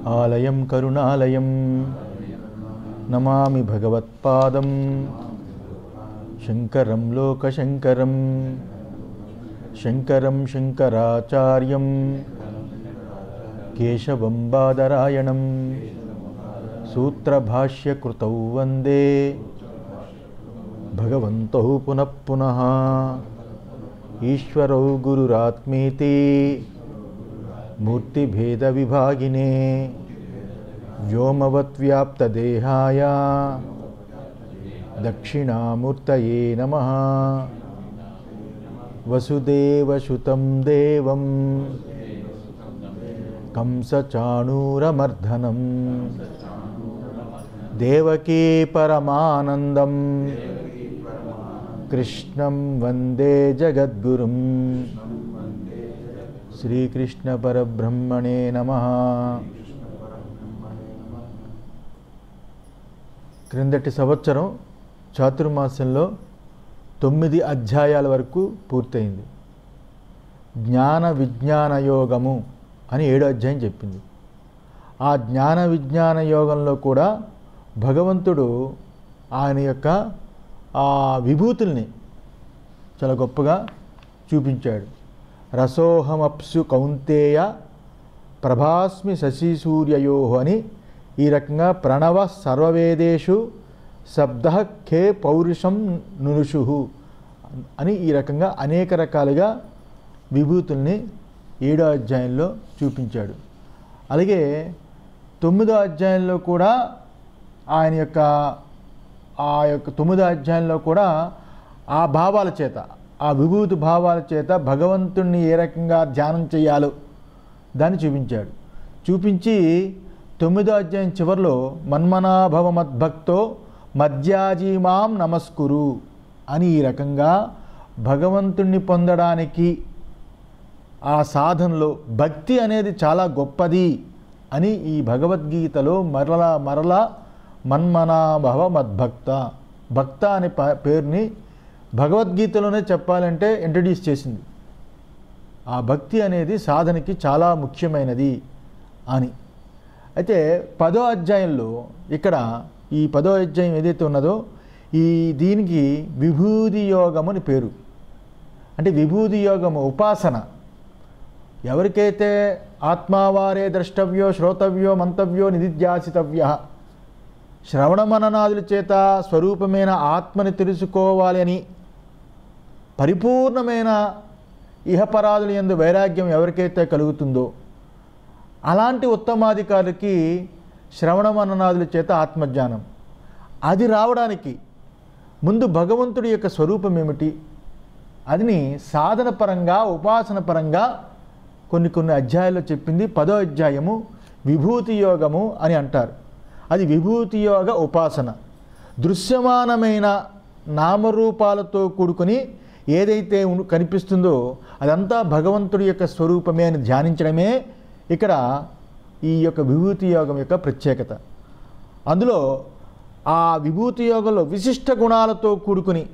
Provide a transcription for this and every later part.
ఆలయం కరుణాలయం నమామి భగవత్పాదం శంకరం లోకశంకరం శంకరం శంకరాచార్యం కేశవం బాదరాయణం సూత్రభాష్యకృతౌ వందే భగవంతౌ పునః పునః ఈశ్వరౌ గురురాత్మేతి మూర్తిభేదవిభాగినే వ్యోమవద్వ్యాప్తదేహాయ దక్షిణామూర్తయే నమ వసుదేవసుతం దేవం కంసచాణూరమర్ధనం దేవకీ పరమానందం కృష్ణం వందే జగద్గురుం శ్రీకృష్ణ పరబ్రహ్మణే నమ క్రిందటి సంవత్సరం చాతుర్మాసంలో తొమ్మిది అధ్యాయాల వరకు పూర్తయింది జ్ఞాన విజ్ఞాన యోగము అని ఏడో అధ్యాయం చెప్పింది ఆ జ్ఞాన విజ్ఞాన యోగంలో కూడా భగవంతుడు ఆయన యొక్క ఆ విభూతుల్ని చాలా గొప్పగా చూపించాడు రసోహమప్సు కౌంతేయ ప్రభాస్మి శశిసూర్యయో అని ఈ రకంగా ప్రణవ సర్వవేదేషు శబ్ద ఖే పౌరుషం నురుషు అని ఈ రకంగా అనేక రకాలుగా విభూతుల్ని ఏడో అధ్యాయంలో చూపించాడు అలాగే తొమ్మిదో అధ్యాయంలో కూడా ఆయన యొక్క ఆ యొక్క తొమ్మిదో అధ్యాయంలో కూడా ఆ భావాల చేత ఆ విభూతి భావాల చేత భగవంతుణ్ణి ఏ రకంగా ధ్యానం చేయాలో దాన్ని చూపించాడు చూపించి తొమ్మిదో అధ్యాయం చివరిలో మన్మనాభవ మద్భక్తో మధ్యాజీమాం నమస్కురు అని ఈ రకంగా భగవంతుణ్ణి పొందడానికి ఆ సాధనలో భక్తి అనేది చాలా గొప్పది అని ఈ భగవద్గీతలో మరలా మరలా మన్మనాభవ మద్భక్త భక్త అనే ప- పేరుని భగవద్గీతలోనే చెప్పాలంటే ఇంట్రడ్యూస్ చేసింది ఆ భక్తి అనేది సాధనకి చాలా ముఖ్యమైనది అని అయితే పదో అధ్యాయంలో ఇక్కడ ఈ పదో అధ్యాయం ఏదైతే ఉన్నదో ఈ దీనికి విభూది యోగం అని పేరు అంటే విభూది యోగము ఉపాసన ఎవరికైతే ఆత్మావారే ద్రష్టవ్యో శ్రోతవ్యో మంతవ్యో నిధిధ్యాసితవ్య శ్రవణమననాదుల చేత స్వరూపమైన ఆత్మని తెలుసుకోవాలి అని పరిపూర్ణమైన ఇహపరాదుల ఎందు వైరాగ్యం ఎవరికైతే కలుగుతుందో అలాంటి ఉత్తమాధికారులకి శ్రవణమననాదుల చేత ఆత్మజ్ఞానం అది రావడానికి ముందు భగవంతుడి యొక్క స్వరూపం ఏమిటి అదిని సాధన పరంగా ఉపాసన పరంగా కొన్ని కొన్ని అధ్యాయాల్లో చెప్పింది పదో అధ్యాయము విభూతి యోగము అని అంటారు అది విభూతి యోగ ఉపాసన దృశ్యమానమైన నామరూపాలతో కూడుకొని ఏదైతే ఉన్- కనిపిస్తుందో అదంతా భగవంతుడి యొక్క స్వరూపమే అని ధ్యానించడమే ఇక్కడ ఈ యొక్క విభూతి యోగం యొక్క ప్రత్యేకత అందులో ఆ విభూతి యోగంలో విశిష్ట గుణాలతో కూడుకుని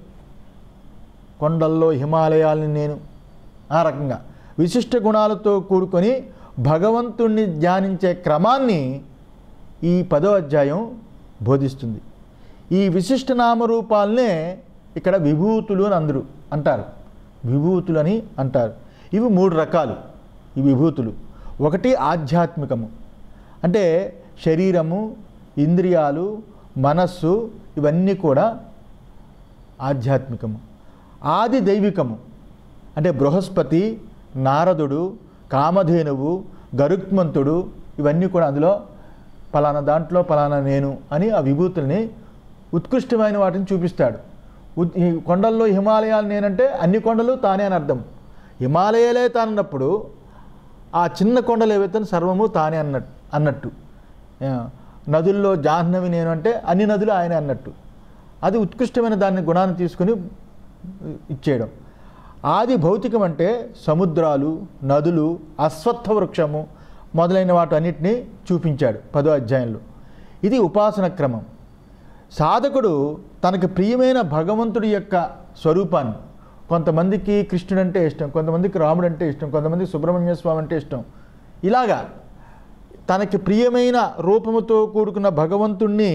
కొండల్లో హిమాలయాల్ని నేను ఆ రకంగా విశిష్ట గుణాలతో కూడుకొని భగవంతుణ్ణి ధ్యానించే క్రమాన్ని ఈ పదో అధ్యాయం బోధిస్తుంది ఈ విశిష్ట నామరూపాలనే ఇక్కడ విభూతులు అని అందరూ అంటారు విభూతులు అని అంటారు ఇవి మూడు రకాలు ఈ విభూతులు ఒకటి ఆధ్యాత్మికము అంటే శరీరము ఇంద్రియాలు మనస్సు ఇవన్నీ కూడా ఆధ్యాత్మికము ఆది దైవికము అంటే బృహస్పతి నారదుడు కామధేనువు గరుత్మంతుడు ఇవన్నీ కూడా అందులో పలానా దాంట్లో పలానా నేను అని ఆ విభూతుల్ని ఉత్కృష్టమైన వాటిని చూపిస్తాడు ఉత్- ఈ కొండల్లో హిమాలయాలు నేనంటే అన్ని కొండలు తానే అని అర్థం హిమాలయాలే తానన్నప్పుడు ఆ చిన్న కొండలు ఏవైతే సర్వము తానే అన్నట్టు అన్నట్టు ఆ, నదుల్లో జాహ్నవి నేను అంటే అన్ని నదులు ఆయన అన్నట్టు అది ఉత్కృష్టమైన దాన్ని గుణాన్ని తీసుకుని ఇచ్చేయడం ఆది భౌతికం అంటే సముద్రాలు నదులు అశ్వత్థ వృక్షము మొదలైన వాటన్నిటిని చూపించాడు పదో అధ్యాయంలో ఇది ఉపాసన క్రమం సాధకుడు తనకు ప్రియమైన భగవంతుడి యొక్క స్వరూపాన్ని కొంతమందికి కృష్ణుడు అంటే ఇష్టం కొంతమందికి రాముడు అంటే ఇష్టం కొంతమందికి సుబ్రహ్మణ్య స్వామి అంటే ఇష్టం ఇలాగా తనకి ప్రియమైన రూపముతో కూడుకున్న భగవంతుణ్ణి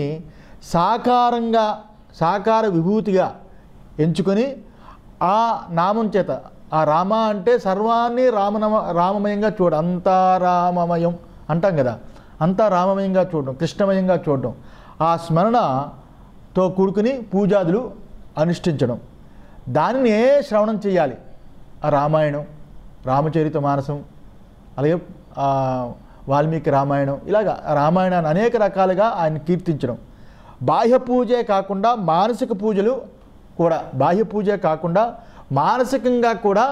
సాకారంగా సాకార విభూతిగా ఎంచుకొని ఆ నామం చేత ఆ రామ అంటే సర్వాన్ని రామనమ రామమయంగా చూడ అంతా రామమయం అంటాం కదా అంతా రామమయంగా చూడడం కృష్ణమయంగా చూడడం ఆ స్మరణతో కూడుకుని పూజాదులు అనుష్ఠించడం దానినే శ్రవణం చేయాలి ఆ రామాయణం రామచరిత మానసం అలాగే ఆ, వాల్మీకి రామాయణం ఇలాగ రామాయణాన్ని అనేక రకాలుగా ఆయన కీర్తించడం బాహ్య పూజే కాకుండా మానసిక పూజలు కూడా బాహ్య పూజే కాకుండా మానసికంగా కూడా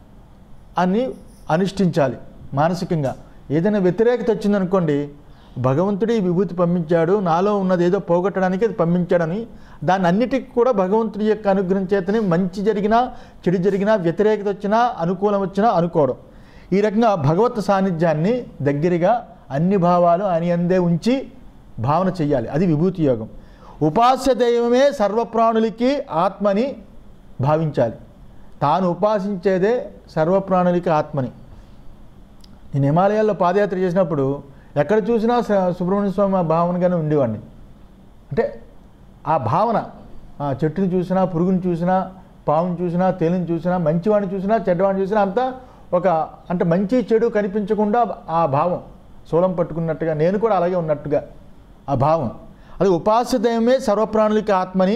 అన్ని అనుష్ఠించాలి మానసికంగా ఏదైనా వ్యతిరేకత వచ్చిందనుకోండి భగవంతుడు ఈ విభూతి పంపించాడు నాలో ఉన్నది ఏదో పోగొట్టడానికి అది పంపించాడని దాన్ని అన్నిటికీ కూడా భగవంతుడి యొక్క అనుగ్రహం చేతనే మంచి జరిగినా చెడు జరిగినా వ్యతిరేకత వచ్చినా అనుకూలం వచ్చినా అనుకోవడం ఈ రకంగా భగవత్ సాన్నిధ్యాన్ని దగ్గరగా అన్ని భావాలు ఆయన అందే ఉంచి భావన చెయ్యాలి అది విభూతి యోగం ఉపాస్య దైవమే సర్వప్రాణులకి ఆత్మని భావించాలి తాను ఉపాసించేదే సర్వప్రాణులకి ఆత్మని నేను హిమాలయాల్లో పాదయాత్ర చేసినప్పుడు ఎక్కడ చూసినా స- సుబ్రహ్మణ్య స్వామి ఆ భావనగానే ఉండేవాడిని అంటే ఆ భావన ఆ చెట్టుని చూసినా పురుగుని చూసినా పావుని చూసినా తేలిని చూసినా మంచివాడిని చూసినా చెడ్డవాడిని చూసినా అంతా ఒక అంటే మంచి చెడు కనిపించకుండా ఆ భావం శూలం పట్టుకున్నట్టుగా నేను కూడా అలాగే ఉన్నట్టుగా ఆ భావం అది ఉపాస్య దైవమే సర్వప్రాణులకి ఆత్మని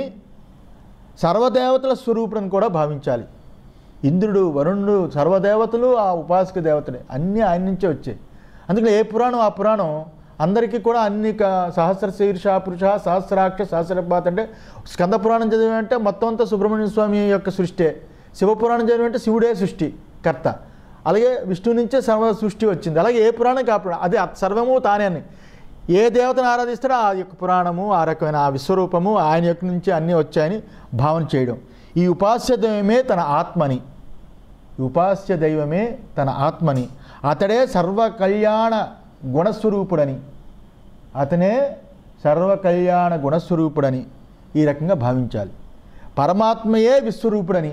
సర్వదేవతల స్వరూపుడని కూడా భావించాలి ఇంద్రుడు వరుణుడు సర్వదేవతలు ఆ ఉపాసక దేవతలే అన్నీ ఆయన నుంచే వచ్చాయి అందుకని ఏ పురాణం ఆ పురాణం అందరికీ కూడా అన్ని క- సహస్ర శీర్ష పురుష సహస్రాక్ష సహస్రపాత్ అంటే స్కంద పురాణం చదివామంటే మొత్తం అంతా సుబ్రహ్మణ్య స్వామి యొక్క సృష్టే శివపురాణం చదివామంటే శివుడే సృష్టి కర్త అలాగే విష్ణు నుంచే సర్వ సృష్టి వచ్చింది అలాగే ఏ పురాణం కా పురాణం అది అత్ సర్వము తానే అని ఏ దేవతను ఆరాధిస్తాడో ఆ యొక్క పురాణము ఆ రకమైన ఆ విశ్వరూపము ఆయన యొక్క నుంచి అన్నీ వచ్చాయని భావన చేయడం ఈ ఉపాస్య దైవమే తన ఆత్మని ఈ ఉపాస్య దైవమే తన ఆత్మని అతడే సర్వ కళ్యాణ గుణస్వరూపుడని అతనే సర్వ కళ్యాణ గుణస్వరూపుడని ఈ రకంగా భావించాలి పరమాత్మయే విశ్వరూపుడని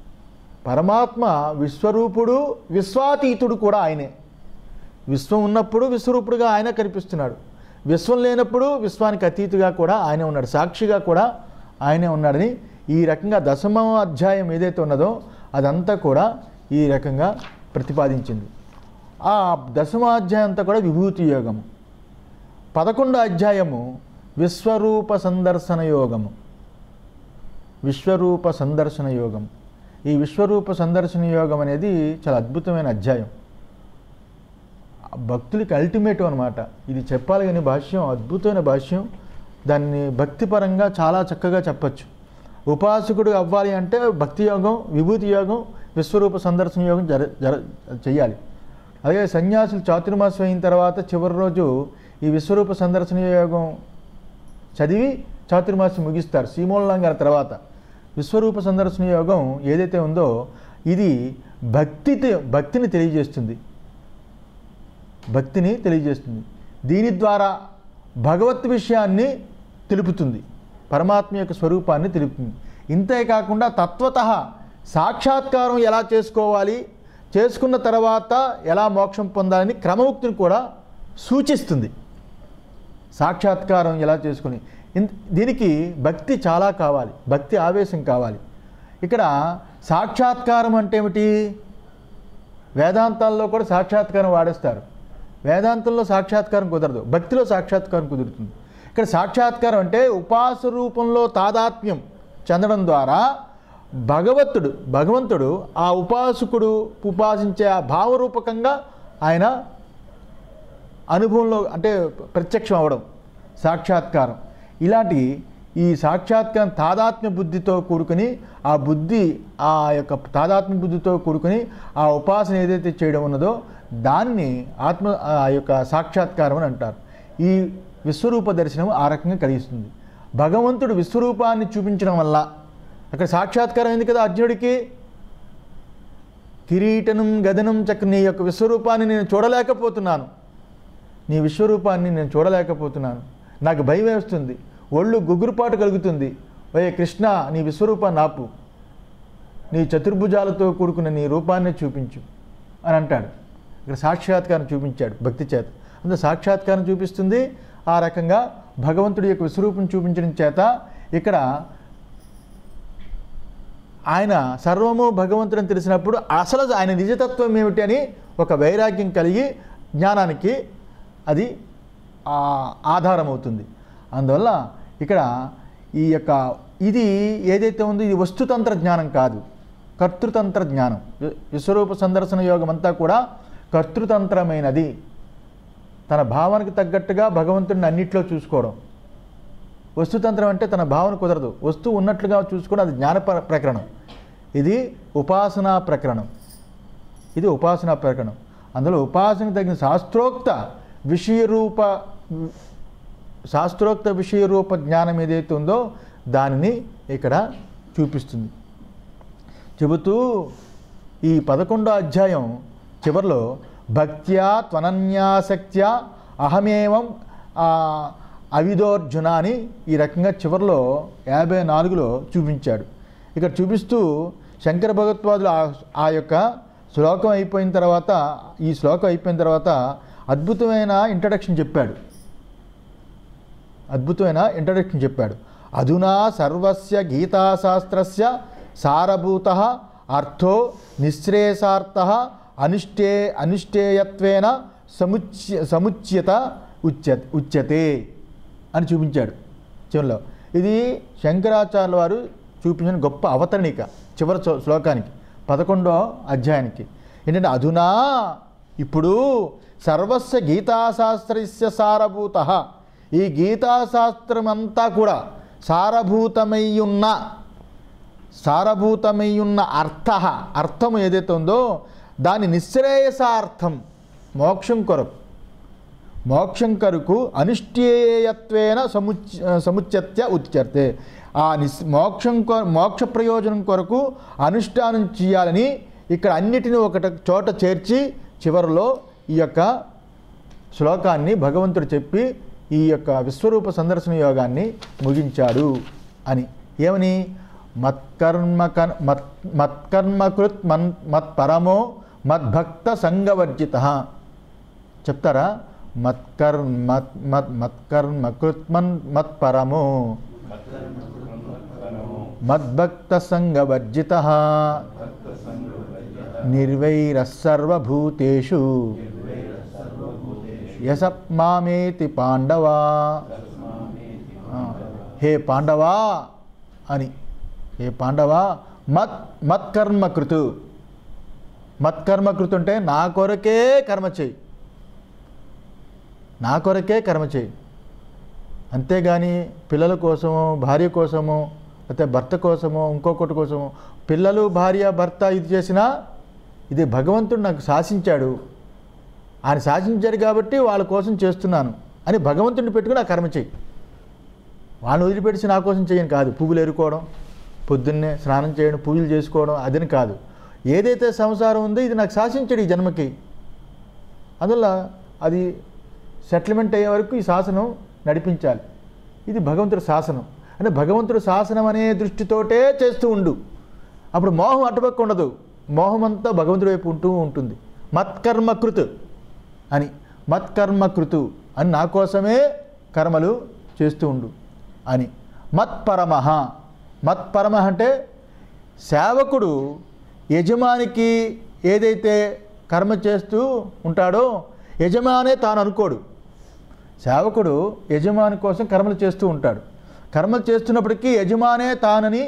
పరమాత్మ విశ్వరూపుడు విశ్వాతీతుడు కూడా ఆయనే విశ్వం ఉన్నప్పుడు విశ్వరూపుడుగా ఆయన కనిపిస్తున్నాడు విశ్వం లేనప్పుడు విశ్వానికి అతీతుగా కూడా ఆయనే ఉన్నాడు సాక్షిగా కూడా ఆయనే ఉన్నాడని ఈ రకంగా దశమ అధ్యాయం ఏదైతే ఉన్నదో అదంతా కూడా ఈ రకంగా ప్రతిపాదించింది ఆ దశమ అధ్యాయం అంతా కూడా విభూతి యోగము పదకొండో అధ్యాయము విశ్వరూప సందర్శన యోగము విశ్వరూప సందర్శన యోగం ఈ విశ్వరూప సందర్శన యోగం అనేది చాలా అద్భుతమైన అధ్యాయం భక్తులకి అల్టిమేట్ అనమాట ఇది చెప్పాలి కానీ భాష్యం అద్భుతమైన భాష్యం దాన్ని భక్తిపరంగా చాలా చక్కగా చెప్పచ్చు ఉపాసకుడు అవ్వాలి అంటే భక్తి యోగం విభూతి యోగం విశ్వరూప సందర్శన యోగం జర జర చెయ్యాలి అలాగే సన్యాసులు చాతుర్మాసం అయిన తర్వాత చివరి రోజు ఈ విశ్వరూప సందర్శన యోగం చదివి చాతుర్మాసం ముగిస్తారు సీమోల్లంఘన తర్వాత విశ్వరూప సందర్శన యోగం ఏదైతే ఉందో ఇది భక్తి భక్తిని తెలియజేస్తుంది భక్తిని తెలియజేస్తుంది దీని ద్వారా భగవత్ విషయాన్ని తెలుపుతుంది పరమాత్మ యొక్క స్వరూపాన్ని తెలుపుతుంది ఇంతే కాకుండా తత్వత సాక్షాత్కారం ఎలా చేసుకోవాలి చేసుకున్న తర్వాత ఎలా మోక్షం పొందాలని క్రమముక్తిని కూడా సూచిస్తుంది సాక్షాత్కారం ఎలా చేసుకుని ఇన్- దీనికి భక్తి చాలా కావాలి భక్తి ఆవేశం కావాలి ఇక్కడ సాక్షాత్కారం అంటే ఏమిటి వేదాంతాల్లో కూడా సాక్షాత్కారం వాడేస్తారు వేదాంతంలో సాక్షాత్కారం కుదరదు భక్తిలో సాక్షాత్కారం కుదురుతుంది ఇక్కడ సాక్షాత్కారం అంటే ఉపాస రూపంలో తాదాత్మ్యం చెందడం ద్వారా భగవత్తుడు భగవంతుడు ఆ ఉపాసకుడు ఉపాసించే ఆ భావరూపకంగా ఆయన అనుభవంలో అంటే ప్రత్యక్షం అవ్వడం సాక్షాత్కారం ఇలాంటి ఈ సాక్షాత్కారం తాదాత్మ్య బుద్ధితో కూడుకుని ఆ బుద్ధి ఆ యొక్క తాదాత్మ్య బుద్ధితో కూడుకుని ఆ ఉపాసన ఏదైతే చేయడం ఉన్నదో దాన్ని ఆత్మ ఆ యొక్క సాక్షాత్కారం అని అంటారు ఈ విశ్వరూప దర్శనం ఆ రకంగా కలిగిస్తుంది భగవంతుడు విశ్వరూపాన్ని చూపించడం వల్ల అక్కడ సాక్షాత్కారం అయింది కదా అర్జునుడికి కిరీటనం గదనం చక్ర నీ యొక్క విశ్వరూపాన్ని నేను చూడలేకపోతున్నాను నీ విశ్వరూపాన్ని నేను చూడలేకపోతున్నాను నాకు భయం వేస్తుంది ఒళ్ళు గుగ్గురుపాటు కలుగుతుంది ఓయే కృష్ణ నీ విశ్వరూపాన్ని ఆపు నీ చతుర్భుజాలతో కూడుకున్న నీ రూపాన్ని చూపించు అని అంటాడు ఇక్కడ సాక్షాత్కారం చూపించాడు భక్తి చేత అంత సాక్షాత్కారం చూపిస్తుంది ఆ రకంగా భగవంతుడి యొక్క విశ్వరూపం చూపించడం చేత ఇక్కడ ఆయన సర్వము భగవంతుడని తెలిసినప్పుడు అసలు ఆయన నిజతత్వం ఏమిటి అని ఒక వైరాగ్యం కలిగి జ్ఞానానికి అది ఆ, ఆధారం అవుతుంది అందువల్ల ఇక్కడ ఈ యొక్క ఇది ఏదైతే ఉందో ఇది వస్తుతంత్ర జ్ఞానం కాదు కర్తృతంత్ర జ్ఞానం వి- విశ్వరూప సందర్శన యోగం అంతా కూడా కర్తృతంత్రమైనది తన భావనకు తగ్గట్టుగా భగవంతుడిని అన్నిట్లో చూసుకోవడం వస్తుతంత్రం అంటే తన భావన కుదరదు వస్తువు ఉన్నట్లుగా చూసుకోవడం అది జ్ఞాన ప్ర- ప్రకరణం ఇది ఉపాసనా ప్రకరణం ఇది ఉపాసనా ప్రకరణం అందులో ఉపాసన తగిన శాస్త్రోక్త విషయరూప శాస్త్రోక్త విషయరూప జ్ఞానం ఏదైతే ఉందో దానిని ఇక్కడ చూపిస్తుంది చెబుతూ ఈ పదకొండో అధ్యాయం చివరిలో భక్త్యా త్వనన్యాసక్త్యా అహమేవం ఆ, అవిదోర్జున అని ఈ రకంగా చివరిలో యాభై నాలుగులో చూపించాడు ఇక్కడ చూపిస్తూ శంకర భగవత్వాదులు ఆ- ఆ యొక్క శ్లోకం అయిపోయిన తర్వాత ఈ శ్లోకం అయిపోయిన తర్వాత అద్భుతమైన ఇంట్రడక్షన్ చెప్పాడు అద్భుతమైన ఇంట్రడక్షన్ చెప్పాడు అధునా సర్వస్య గీతాశాస్త్రస్య సారభూత అర్థో నిశ్రేయసార్థ అనిష్టే అనిష్టేయత్వేన సముచ్య సముచ్యత ఉచ్య ఉచ్యతే అని చూపించాడు చివరిలో ఇది శంకరాచార్యుల వారు చూపించిన గొప్ప అవతరణిక చివరి శ్లో- శ్లోకానికి పదకొండో అధ్యాయానికి ఏంటంటే అధునా ఇప్పుడు సర్వస్య గీతాశాస్త్రస్య సారభూత ఈ గీతాశాస్త్రం అంతా కూడా సారభూతమై ఉన్న సారభూతమై ఉన్న అర్థ అర్థం ఏదైతే ఉందో దాని నిశ్రేయసార్థం మోక్షం కొరకు మోక్షం కొరకు అనిష్టేయత్వేన సముచ్ సముచ్యత్య ఉచ్యతే ఆ నిస్ మోక్షం కొ మోక్ష ప్రయోజనం కొరకు అనుష్ఠానం చేయాలని ఇక్కడ అన్నిటిని ఒకట చోట చేర్చి చివరిలో ఈ యొక్క శ్లోకాన్ని భగవంతుడు చెప్పి ఈ యొక్క విశ్వరూప సందర్శన యోగాన్ని ముగించాడు అని ఏమని మత్కర్మ కన్- మత్ మత్కర్మకృత్ మన్ మత్పరమో మద్భక్త సంగవర్జిత చెప్తారా మత్కర్ మత్ మత్ మత్కర్మకృత్ మన్ మత్పరమో మద్భక్త సంగవర్జిత నిర్వైరసర్వభూతేషు యసప్మామేతి పాండవా ఆ, హే పాండవా అని హే పాండవా మత్ మత్కర్మకృతు మత్కర్మకృతు అంటే నా కొరకే కర్మ చేయి నా కొరకే కర్మ చేయి అంతేగాని పిల్లల కోసమో భార్య కోసమో లేకపోతే భర్త కోసమో ఇంకొకటి కోసమో పిల్లలు భార్య భర్త ఇది చేసినా ఇది భగవంతుడు నాకు శాసించాడు ఆయన శాసించాడు కాబట్టి వాళ్ళ కోసం చేస్తున్నాను అని భగవంతుడిని పెట్టుకుని ఆ కర్మ చేయి వాళ్ళని వదిలిపెట్టి నా కోసం చేయను కాదు పువ్వులు ఎరుకోవడం పొద్దున్నే స్నానం చేయడం పూజలు చేసుకోవడం అదని కాదు ఏదైతే సంసారం ఉందో ఇది నాకు శాసించాడు ఈ జన్మకి అందువల్ల అది సెటిల్మెంట్ అయ్యే వరకు ఈ శాసనం నడిపించాలి ఇది భగవంతుడి శాసనం అంటే భగవంతుడు శాసనం అనే దృష్టితోటే చేస్తూ ఉండు అప్పుడు మోహం అటుపక్క ఉండదు మోహం అంతా భగవంతుడి వైపు ఉంటూ ఉంటుంది మత్కర్మకృత్ అని మత్కర్మకృతు అని నా కోసమే కర్మలు చేస్తూ ఉండు అని మత్పరమః మత్పరమ అంటే సేవకుడు యజమానికి ఏదైతే కర్మ చేస్తూ ఉంటాడో యజమానే తాను అనుకోడు సేవకుడు యజమాని కోసం కర్మలు చేస్తూ ఉంటాడు కర్మలు చేస్తున్నప్పటికీ యజమానే తానని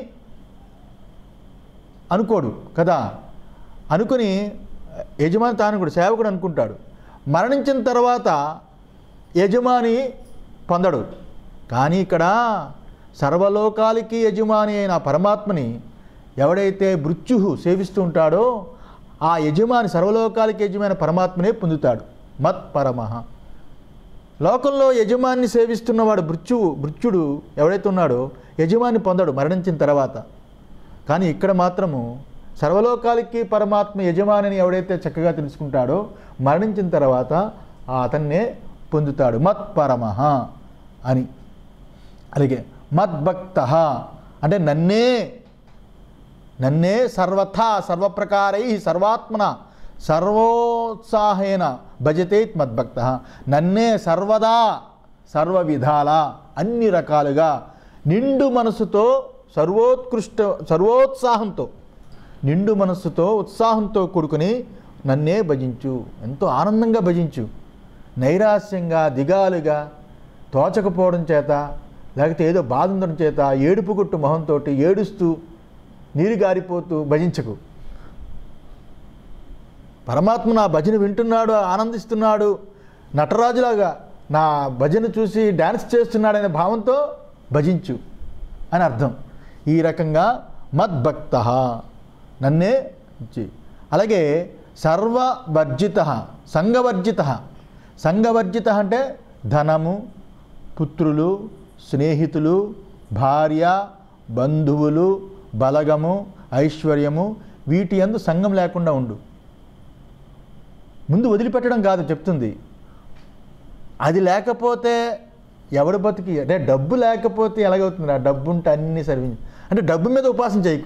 అనుకోడు కదా అనుకుని యజమాని తాను కూడా సేవకుడు అనుకుంటాడు మరణించిన తర్వాత యజమాని పొందడు కానీ ఇక్కడ సర్వలోకాలకి యజమాని అయిన ఆ పరమాత్మని ఎవడైతే మృత్యు సేవిస్తూ ఉంటాడో ఆ యజమాని సర్వలోకాలకి యజమాని పరమాత్మనే పొందుతాడు మత్ పరమః లోకంలో యజమాన్ని సేవిస్తున్నవాడు మృత్యువు మృత్యుడు ఎవడైతే ఉన్నాడో యజమాని పొందడు మరణించిన తర్వాత కానీ ఇక్కడ మాత్రము సర్వలోకాలకి పరమాత్మ యజమానిని ఎవడైతే చక్కగా తెలుసుకుంటాడో మరణించిన తర్వాత ఆ అతన్నే పొందుతాడు మత్ పరమః అని అలాగే మద్భక్త అంటే నన్నే నన్నే సర్వథా సర్వప్రకారై సర్వాత్మన సర్వోత్సాహేన భజతే మద్భక్త నన్నే సర్వదా సర్వ విధాల అన్ని రకాలుగా నిండు మనసుతో సర్వోత్కృష్ట సర్వోత్సాహంతో నిండు మనస్సుతో ఉత్సాహంతో కూడుకుని నన్నే భజించు ఎంతో ఆనందంగా భజించు నైరాస్యంగా దిగాలుగా తోచకపోవడం చేత లేకపోతే ఏదో బాధ ఉండడం చేత ఏడుపు గుట్టు మొహంతో ఏడుస్తూ నీరు గారిపోతూ భజించకు పరమాత్మ నా భజన వింటున్నాడు ఆనందిస్తున్నాడు నటరాజులాగా నా భజన చూసి డ్యాన్స్ చేస్తున్నాడనే భావంతో భజించు అని అర్థం ఈ రకంగా మద్భక్త నన్నే ఇచ్చి అలాగే సర్వవర్జిత సంఘవర్జిత సంఘవర్జిత అంటే ధనము పుత్రులు స్నేహితులు భార్య బంధువులు బలగము ఐశ్వర్యము వీటి అందు సంఘం లేకుండా ఉండు ముందు వదిలిపెట్టడం కాదు చెప్తుంది అది లేకపోతే ఎవడు బతికి అంటే డబ్బు లేకపోతే ఎలాగవుతుంది ఆ డబ్బు ఉంటే అన్నీ సర్వించి అంటే డబ్బు మీద ఉపాసన చేయకు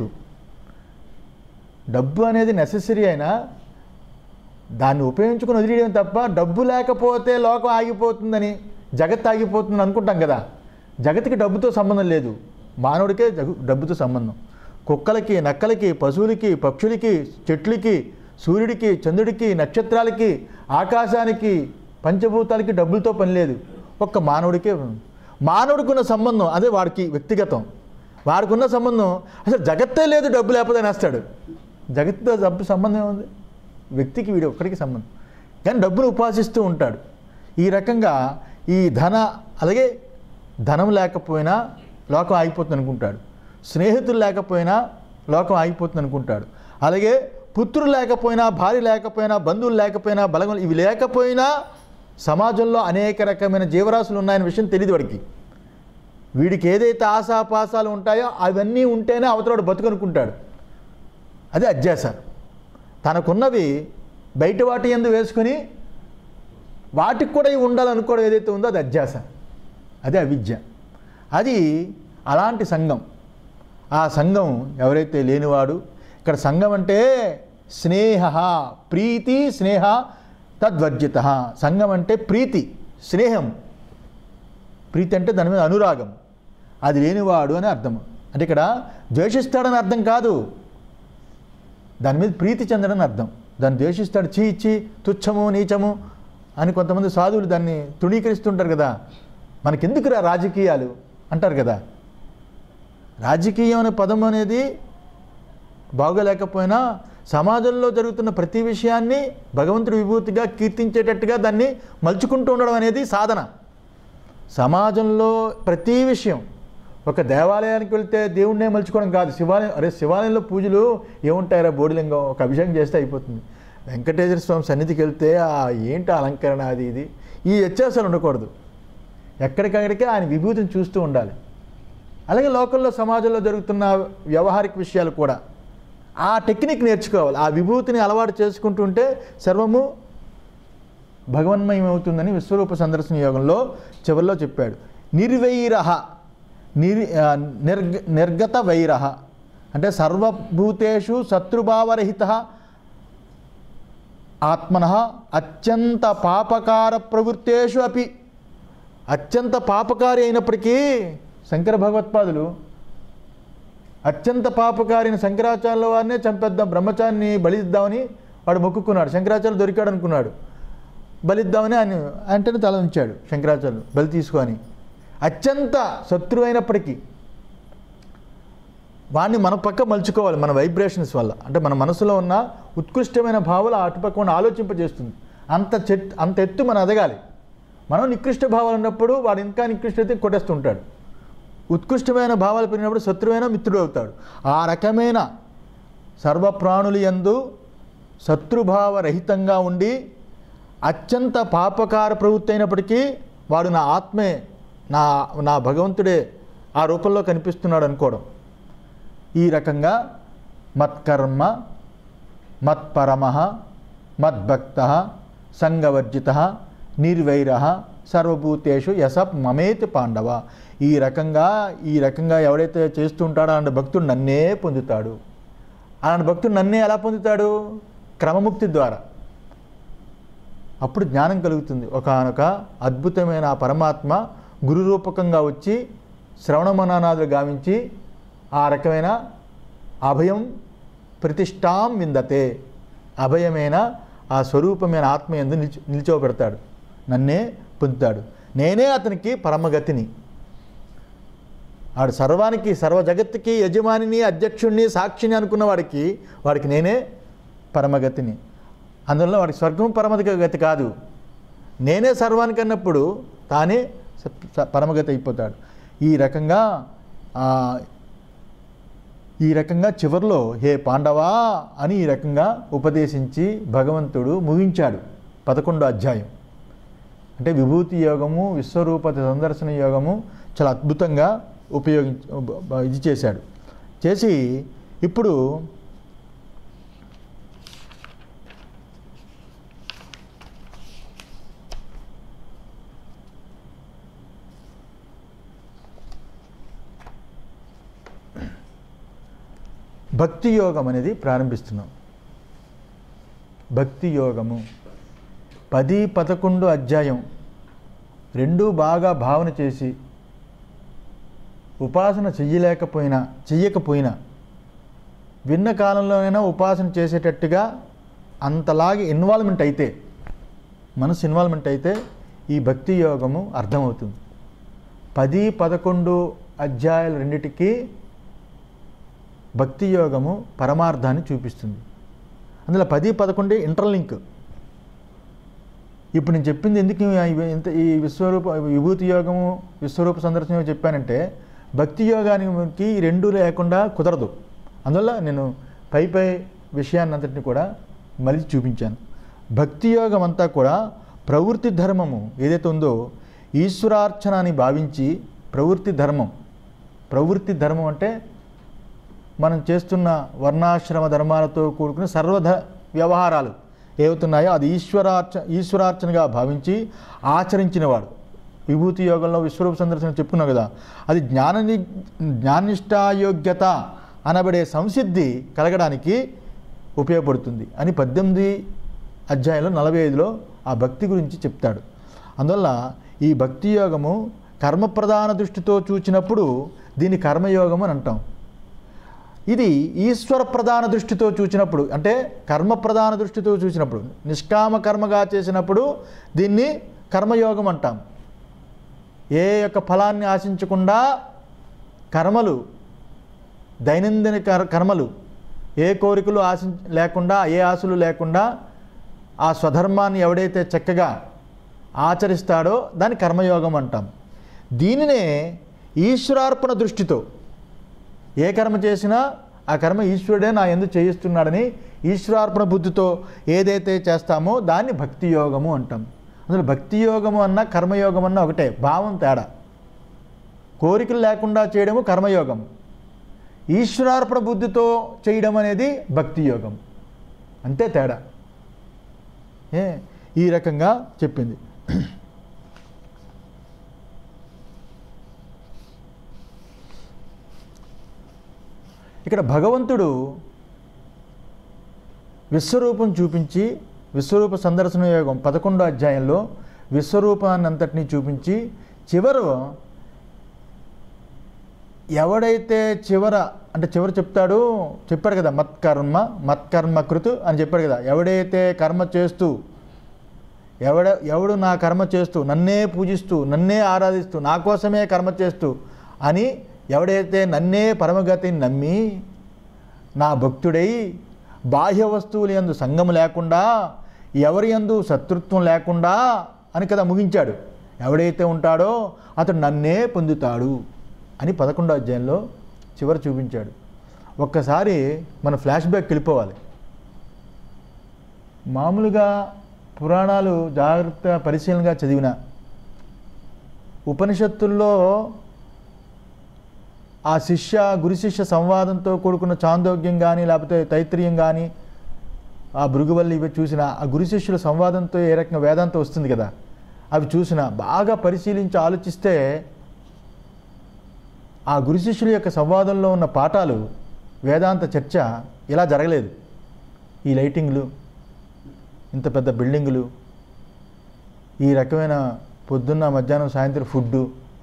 డబ్బు అనేది నెససరీ అయినా దాన్ని ఉపయోగించుకొని వదిలేయడం తప్ప డబ్బు లేకపోతే లోకం ఆగిపోతుందని జగత్ ఆగిపోతుందని అనుకుంటాం కదా జగత్కి డబ్బుతో సంబంధం లేదు మానవుడికే జగు డబ్బుతో సంబంధం కుక్కలకి నక్కలకి పశువులకి పక్షులకి చెట్లకి సూర్యుడికి చంద్రుడికి నక్షత్రాలకి ఆకాశానికి పంచభూతాలకి డబ్బులతో పని లేదు ఒక్క మానవుడికే ఉంది. మానవుడికి ఉన్న సంబంధం అదే వాడికి వ్యక్తిగతం వాడికి ఉన్న సంబంధం అసలు జగత్తే లేదు డబ్బు లేకపోతే నేస్తాడు జగత్తో డబ్బు సంబంధం ఏముంది వ్యక్తికి వీడు ఒక్కడికి సంబంధం కానీ డబ్బును ఉపాసిస్తూ ఉంటాడు ఈ రకంగా ఈ ధన అలాగే ధనం లేకపోయినా లోకం ఆగిపోతుంది అనుకుంటాడు స్నేహితులు లేకపోయినా లోకం ఆగిపోతుంది అనుకుంటాడు అలాగే పుత్రులు లేకపోయినా భార్య లేకపోయినా బంధువులు లేకపోయినా బలగం ఇవి లేకపోయినా సమాజంలో అనేక రకమైన జీవరాశులు ఉన్నాయనే విషయం తెలియదు వాడికి వీడికి ఏదైతే ఆశాపాసాలు ఉంటాయో అవన్నీ ఉంటేనే అవతలాడు బతుకనుకుంటాడు అది అధ్యాస తనకున్నవి బయట వాటి ఎందు వేసుకొని వాటికి కూడా ఇవి ఉండాలనుకోవడం ఏదైతే ఉందో అది అధ్యాస అదే అవిద్య అది అలాంటి సంఘం ఆ సంఘం ఎవరైతే లేనివాడు ఇక్కడ సంఘం అంటే స్నేహ ప్రీతి స్నేహ తద్వర్జిత సంఘం అంటే ప్రీతి స్నేహం ప్రీతి అంటే దాని మీద అనురాగం అది లేనివాడు అని అర్థం అంటే ఇక్కడ ద్వేషిస్తాడని అర్థం కాదు దాని మీద ప్రీతి చెందడని అర్థం దాన్ని ద్వేషిస్తాడు చీ ఇచ్చి తుచ్చము నీచము అని కొంతమంది సాధువులు దాన్ని తృణీకరిస్తుంటారు కదా మనకెందుకురా రాజకీయాలు అంటారు కదా రాజకీయం అనే పదం అనేది బాగోలేకపోయినా సమాజంలో జరుగుతున్న ప్రతి విషయాన్ని భగవంతుడి విభూతిగా కీర్తించేటట్టుగా దాన్ని మలుచుకుంటూ ఉండడం అనేది సాధన సమాజంలో ప్రతి విషయం ఒక దేవాలయానికి వెళ్తే దేవుణ్ణే మలుచుకోవడం కాదు శివాలయం అరే శివాలయంలో పూజలు ఏముంటాయరా బోడిలింగం ఒక అభిషేకం చేస్తే అయిపోతుంది వెంకటేశ్వర స్వామి సన్నిధికి వెళ్తే ఆ ఏంటి అలంకరణ అది ఇది ఈ వ్యత్యాసాలు ఉండకూడదు ఎక్కడికక్కడికే ఆయన విభూతిని చూస్తూ ఉండాలి అలాగే లోకల్లో సమాజంలో జరుగుతున్న వ్యవహారిక విషయాలు కూడా ఆ టెక్నిక్ నేర్చుకోవాలి ఆ విభూతిని అలవాటు చేసుకుంటుంటే సర్వము భగవన్మయం అవుతుందని విశ్వరూప సందర్శన యోగంలో చివరిలో చెప్పాడు నిర్వైరహ నిర్ ఆ, నిర్గ నిర్గత వైరహ అంటే సర్వభూతేషు శత్రుభావరహిత ఆత్మన అత్యంత పాపకార ప్రవృత్తేషు అపి అత్యంత పాపకారి అయినప్పటికీ శంకర భగవత్పాదులు అత్యంత పాపకారిన శంకరాచార్యుల వారినే చంపేద్దాం బ్రహ్మచారిని బలిద్దామని వాడు మొక్కుకున్నాడు శంకరాచార్యులు దొరికాడు అనుకున్నాడు బలిద్దామని ఆయన వెంటనే తల ఉంచాడు శంకరాచార్యులు బలి తీసుకొని అత్యంత శత్రువైనప్పటికీ వాడిని మన పక్క మలుచుకోవాలి మన వైబ్రేషన్స్ వల్ల అంటే మన మనసులో ఉన్న ఉత్కృష్టమైన భావాలు ఆ అటుపక్క ఉన్న ఆలోచింపజేస్తుంది అంత చెట్ అంత ఎత్తు మనం ఎదగాలి మనం నికృష్ట భావాలు ఉన్నప్పుడు వాడు ఇంకా నికృష్ట అయితే కొట్టేస్తుంటాడు ఉత్కృష్టమైన భావాలు పెరిగినప్పుడు శత్రువైన మిత్రుడు అవుతాడు ఆ రకమైన సర్వప్రాణులు యందు శత్రుభావరహితంగా ఉండి అత్యంత పాపకార ప్రవృత్తి అయినప్పటికీ వాడు నా ఆత్మే నా నా భగవంతుడే ఆ రూపంలో కనిపిస్తున్నాడు అనుకోవడం ఈ రకంగా మత్కర్మ మత్పరమ మద్భక్త సంగవర్జిత నిర్వైర సర్వభూతేషు యస మమేతి పాండవ ఈ రకంగా ఈ రకంగా ఎవడైతే చేస్తుంటాడో అలాంటి భక్తుడు నన్నే పొందుతాడు అలాంటి భక్తుడు నన్నే ఎలా పొందుతాడు క్రమముక్తి ద్వారా అప్పుడు జ్ఞానం కలుగుతుంది ఒకనొక అద్భుతమైన ఆ పరమాత్మ గురు రూపకంగా వచ్చి శ్రవణ మననాదులు గావించి ఆ రకమైన అభయం ప్రతిష్టాం విందతే అభయమైన ఆ స్వరూపమైన ఆత్మ ఎందు నిల్చో నిల్చోబెడతాడు నన్నే పొందుతాడు నేనే అతనికి పరమగతిని ఆడు సర్వానికి సర్వ జగత్తుకి యజమానిని అధ్యక్షుణ్ణి సాక్షిని అనుకున్న వాడికి వాడికి నేనే పరమగతిని అందువల్ల వాడికి స్వర్గం పరమగతి కాదు నేనే సర్వానికి అన్నప్పుడు తానే స- స- పరమగతి అయిపోతాడు ఈ రకంగా ఆ, ఈ రకంగా చివరిలో హే పాండవా అని ఈ రకంగా ఉపదేశించి భగవంతుడు ముగించాడు పదకొండో అధ్యాయం అంటే విభూతి యోగము విశ్వరూపత సందర్శన యోగము చాలా అద్భుతంగా ఉపయోగించ ఇది చేశాడు చేసి ఇప్పుడు భక్తి యోగం అనేది ప్రారంభిస్తున్నాం భక్తి యోగము పది పదకొండు అధ్యాయం రెండూ బాగా భావన చేసి ఉపాసన చెయ్యలేకపోయినా చెయ్యకపోయినా విన్న కాలంలోనైనా ఉపాసన చేసేటట్టుగా అంతలాగే ఇన్వాల్వ్మెంట్ అయితే మనసు ఇన్వాల్వ్మెంట్ అయితే ఈ భక్తి యోగము అర్థమవుతుంది పది పదకొండు అధ్యాయాలు రెండిటికి భక్తి యోగము పరమార్థాన్ని చూపిస్తుంది అందులో పది పదకొండు ఇంటర్లింక్ ఇప్పుడు నేను చెప్పింది ఎందుకు ఈ- ఇంత ఈ విశ్వరూప విభూతి యోగము విశ్వరూప సందర్శనం చెప్పానంటే భక్తి యోగానికి ఈ రెండు లేకుండా కుదరదు అందువల్ల నేను పై పై విషయాన్ని అంతటిని కూడా మళ్ళీ చూపించాను భక్తి యోగం అంతా కూడా ప్రవృత్తి ధర్మము ఏదైతే ఉందో ఈశ్వరార్చన అని భావించి ప్రవృత్తి ధర్మం ప్రవృత్తి ధర్మం అంటే మనం చేస్తున్న వర్ణాశ్రమ ధర్మాలతో కూడుకున్న సర్వధ వ్యవహారాలు ఏవవుతున్నాయో అది ఈశ్వరార్చ ఈశ్వరార్చనగా భావించి ఆచరించినవాడు విభూతి యోగంలో విశ్వరూప సందర్శన చెప్పుకున్నాం కదా అది జ్ఞానని జ్ఞానిష్టాయోగ్యత అనబడే సంసిద్ధి కలగడానికి ఉపయోగపడుతుంది అని పద్దెనిమిది అధ్యాయంలో నలభై ఐదులో ఆ భక్తి గురించి చెప్తాడు అందువల్ల ఈ భక్తి యోగము కర్మప్రధాన దృష్టితో చూచినప్పుడు దీన్ని కర్మయోగం అని అంటాం ఇది ఈశ్వర ప్రధాన దృష్టితో చూసినప్పుడు అంటే కర్మ ప్రధాన దృష్టితో చూసినప్పుడు నిష్కామ కర్మగా చేసినప్పుడు దీన్ని కర్మయోగం అంటాం ఏ యొక్క ఫలాన్ని ఆశించకుండా కర్మలు దైనందిన కర్- కర్మలు ఏ కోరికలు ఆశించ లేకుండా ఏ ఆశలు లేకుండా ఆ స్వధర్మాన్ని ఎవడైతే చక్కగా ఆచరిస్తాడో దాన్ని కర్మయోగం అంటాం దీనినే ఈశ్వరార్పణ దృష్టితో ఏ కర్మ చేసినా ఆ కర్మ ఈశ్వరుడే నా ఎందు చేయిస్తున్నాడని ఈశ్వరార్పణ బుద్ధితో ఏదైతే చేస్తామో దాన్ని భక్తి యోగము అంటాం అందులో భక్తి యోగము అన్న కర్మయోగం అన్న ఒకటే భావం తేడా కోరికలు లేకుండా చేయడము కర్మయోగం ఈశ్వరార్పణ బుద్ధితో చేయడం అనేది భక్తి యోగం అంతే తేడా ఏ ఈ రకంగా చెప్పింది ఇక్కడ భగవంతుడు విశ్వరూపం చూపించి విశ్వరూప సందర్శన యోగం పదకొండో అధ్యాయంలో విశ్వరూపాన్ని అంతటినీ చూపించి చివరు ఎవడైతే చివర అంటే చివర చెప్తాడు చెప్పాడు కదా మత్కర్మ మత్కర్మ కృతు అని చెప్పాడు కదా ఎవడైతే కర్మ చేస్తూ ఎవడ ఎవడు నా కర్మ చేస్తూ నన్నే పూజిస్తూ నన్నే ఆరాధిస్తూ నా కోసమే కర్మ చేస్తూ అని ఎవడైతే నన్నే పరమగతిని నమ్మి నా భక్తుడై బాహ్య వస్తువులు యందు సంగం లేకుండా ఎవరి యందు శత్రుత్వం లేకుండా అని కదా ముగించాడు ఎవడైతే ఉంటాడో అతడు నన్నే పొందుతాడు అని పదకొండో అధ్యాయంలో చివరి చూపించాడు ఒక్కసారి మన ఫ్లాష్ బ్యాక్ వెళ్ళిపోవాలి మామూలుగా పురాణాలు జాగ్రత్త పరిశీలనగా చదివిన ఉపనిషత్తుల్లో ఆ శిష్య గురు శిష్య సంవాదంతో కూడుకున్న చాందోగ్యం కానీ లేకపోతే తైత్రీయం కానీ ఆ భృగువల్లి ఇవి చూసిన ఆ గురు శిష్యుల సంవాదంతో ఏ రకంగా వేదాంతం వస్తుంది కదా అవి చూసిన బాగా పరిశీలించి ఆలోచిస్తే ఆ గురు శిష్యుల యొక్క సంవాదంలో ఉన్న పాఠాలు వేదాంత చర్చ ఇలా జరగలేదు ఈ లైటింగ్లు ఇంత పెద్ద బిల్డింగులు ఈ రకమైన పొద్దున్న మధ్యాహ్నం సాయంత్రం ఫుడ్డు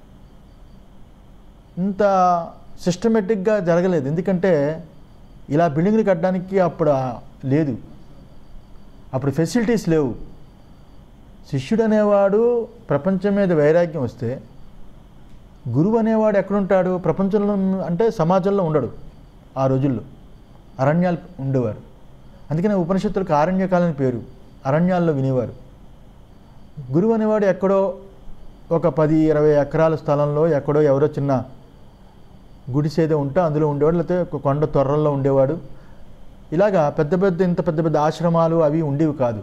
ఇంత సిస్టమేటిక్గా జరగలేదు ఎందుకంటే ఇలా బిల్డింగ్లు కట్టడానికి అప్పుడు ఆ- లేదు అప్పుడు ఫెసిలిటీస్ లేవు శిష్యుడు అనేవాడు ప్రపంచం మీద వైరాగ్యం వస్తే గురువు అనేవాడు ఎక్కడుంటాడు ప్రపంచంలో ఉన్న- అంటే సమాజంలో ఉండడు ఆ రోజుల్లో అరణ్యాలు ఉండేవారు అందుకనే ఉపనిషత్తులకు ఆరణ్యకాలని పేరు అరణ్యాల్లో వినేవారు గురువు అనేవాడు ఎక్కడో ఒక పది ఇరవై ఎకరాల స్థలంలో ఎక్కడో ఎవరో చిన్న గుడిసేదో ఉంటే అందులో ఉండేవాడు లేకపోతే ఒక కొండ తొర్రల్లో ఉండేవాడు ఇలాగా పెద్ద పెద్ద ఇంత పెద్ద పెద్ద ఆశ్రమాలు అవి ఉండేవి కాదు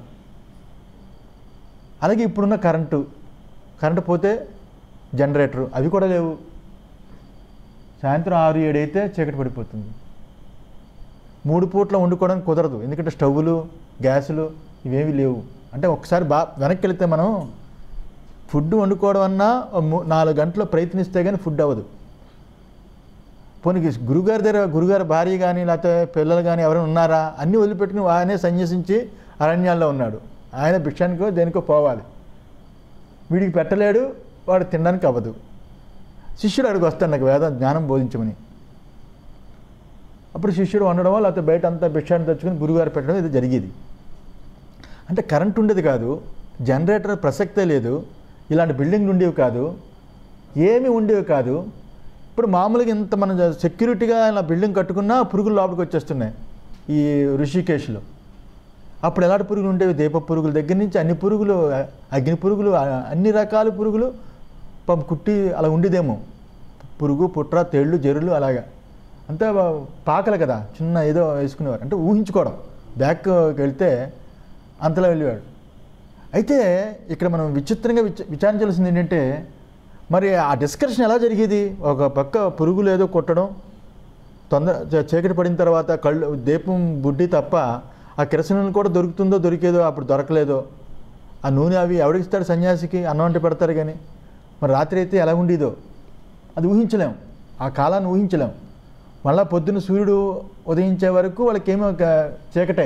అలాగే ఇప్పుడున్న కరెంటు కరెంటు పోతే జనరేటరు అవి కూడా లేవు సాయంత్రం ఆరు ఏడు అయితే చీకటి పడిపోతుంది మూడు పూట్ల వండుకోవడానికి కుదరదు ఎందుకంటే స్టవ్వులు గ్యాసులు ఇవేవి లేవు అంటే ఒకసారి బా వెనక్కి వెళితే మనం ఫుడ్ వండుకోవడం అన్నా ఓ మూ- నాలుగు గంటలు ప్రయత్నిస్తే కానీ ఫుడ్ అవ్వదు పోనీ గురుగారి దగ్గర గురుగారి భార్య కానీ లేకపోతే పిల్లలు కానీ ఎవరైనా ఉన్నారా అన్నీ వదిలిపెట్టుకుని ఆయనే సన్యసించి అరణ్యాల్లో ఉన్నాడు ఆయన భిక్షానికో దేనికో పోవాలి వీడికి పెట్టలేడు వాడు తినడానికి అవ్వదు శిష్యుడు అడిగి వస్తాడు నాకు వేద జ్ఞానం బోధించమని అప్పుడు శిష్యుడు వండడమో లేకపోతే బయట అంతా భిక్షాన్ని తెచ్చుకొని గురుగారు పెట్టడం ఇది జరిగేది అంటే కరెంట్ ఉండేది కాదు జనరేటర్ ప్రసక్తే లేదు ఇలాంటి బిల్డింగ్లు ఉండేవి కాదు ఏమీ ఉండేవి కాదు ఇప్పుడు మామూలుగా ఇంత మన సెక్యూరిటీగా ఇలా బిల్డింగ్ కట్టుకున్నా పురుగులు లోపలికి వచ్చేస్తున్నాయి ఈ ఋషికేశ్లో అప్పుడు ఎలాంటి పురుగులు ఉండేవి దీప పురుగుల దగ్గర నుంచి అన్ని పురుగులు అ- అగ్ని పురుగులు అ- అన్ని రకాల పురుగులు పాపం కుట్టి అలా ఉండేదేమో పురుగు పుట్ర తేళ్ళు జరులు అలాగా అంతా పాకలు కదా చిన్న ఏదో వేసుకునేవారు అంటే ఊహించుకోవడం బ్యాక్కి వెళ్తే అంతలా వెళ్ళేవాడు అయితే ఇక్కడ మనం విచిత్రంగా విచ విచారించాల్సింది ఏంటంటే మరి ఆ డిస్కషన్ ఎలా జరిగేది ఒక పక్క పురుగులు ఏదో కొట్టడం తొందర చ- చీకటి పడిన తర్వాత కళ్ళు దీపం బుడ్డి తప్ప ఆ కిరసనం కూడా దొరుకుతుందో దొరికేదో అప్పుడు దొరకలేదో ఆ నూనె అవి ఎవడిస్తాడు సన్యాసికి అన్నం అంటే పెడతారు కానీ మరి రాత్రి అయితే ఎలా ఉండేదో అది ఊహించలేం ఆ కాలాన్ని ఊహించలేం మళ్ళా పొద్దున్న సూర్యుడు ఉదయించే వరకు వాళ్ళకేమో ఒక చీకటే